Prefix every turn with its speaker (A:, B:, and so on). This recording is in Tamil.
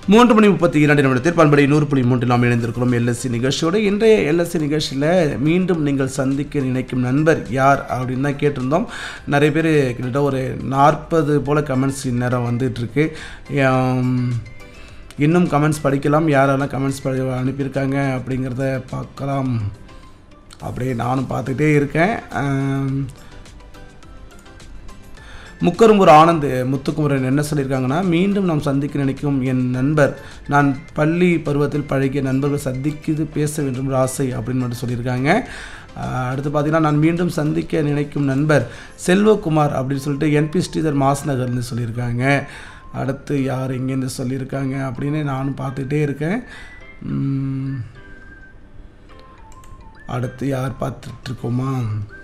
A: மூன்று மணி முப்பத்தி இரண்டு நிமிடத்தில் பண்படி நூறு புள்ளி மூன்று நாம் இணைந்திருக்கிறோம் எல்எஸ்சி நிகழ்ச்சியோட இன்றைய எல்எஸ்சி நிகழ்ச்சியில் மீண்டும் நீங்கள் சந்திக்க நினைக்கும் நண்பர் யார் அப்படின்னு தான் கேட்டிருந்தோம் நிறைய பேர் கிட்டத்தட்ட ஒரு நாற்பது போல் கமெண்ட்ஸ் இந்நேரம் வந்துட்டுருக்கு இன்னும் கமெண்ட்ஸ் படிக்கலாம் யாரெல்லாம் கமெண்ட்ஸ் படி அனுப்பியிருக்காங்க அப்படிங்கிறத பார்க்கலாம் அப்படியே நானும் பார்த்துக்கிட்டே இருக்கேன் ஆம், முக்கரும்பூர் ஆனந்த் முத்துக்குமரன் என்ன சொல்லியிருக்காங்கன்னா மீண்டும் நாம் சந்திக்க நினைக்கும் என் நண்பர் நான் பள்ளி பருவத்தில் பழகிய நண்பர்கள் சந்திக்குது பேச வேண்டும் ஒரு ஆசை அப்படின்னு மட்டும் சொல்லியிருக்காங்க ஆஹ் அடுத்து பார்த்தீங்கன்னா நான் மீண்டும் சந்திக்க நினைக்கும் நண்பர் செல்வகுமார் அப்படின்னு சொல்லிட்டு என்பி ஸ்ரீதர் மாஸ்நகர்னு சொல்லியிருக்காங்க அடுத்து யார் எங்கேருந்து சொல்லியிருக்காங்க அப்படின்னு நானும் பார்த்துக்கிட்டே இருக்கேன் உம், அடுத்து யார் பார்த்துட்ருக்கோமா